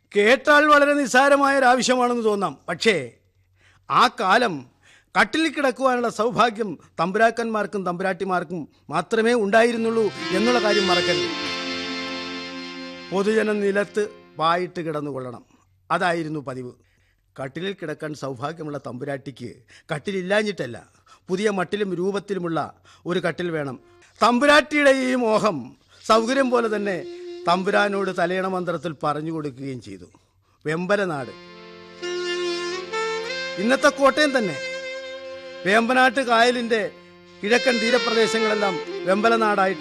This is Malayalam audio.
കേട്ടാൽ വളരെ നിസ്സാരമായ ഒരു ആവശ്യമാണെന്ന് തോന്നാം പക്ഷേ ആ കാലം കട്ടിലിൽ കിടക്കുവാനുള്ള സൗഭാഗ്യം തമ്പുരാക്കന്മാർക്കും തമ്പുരാട്ടിമാർക്കും മാത്രമേ ഉണ്ടായിരുന്നുള്ളൂ എന്നുള്ള കാര്യം മറക്കരുത് പൊതുജനം നിലത്ത് വായിട്ട് കിടന്നുകൊള്ളണം അതായിരുന്നു പതിവ് കട്ടിലിൽ കിടക്കാൻ സൗഭാഗ്യമുള്ള തമ്പുരാട്ടിക്ക് കട്ടിലില്ലാഞ്ഞിട്ടല്ല പുതിയ മട്ടിലും രൂപത്തിലുമുള്ള ഒരു കട്ടിൽ വേണം തമ്പുരാട്ടിയുടെ ഈ മോഹം സൗകര്യം പോലെ തന്നെ തമ്പുരാനോട് തലയണ മന്ത്രത്തിൽ പറഞ്ഞു കൊടുക്കുകയും ചെയ്തു വെമ്പലനാട് ഇന്നത്തെ കോട്ടയം തന്നെ വേമ്പനാട്ട് കായലിന്റെ കിഴക്കൻ തീരപ്രദേശങ്ങളെല്ലാം വെമ്പലനാടായിട്ട്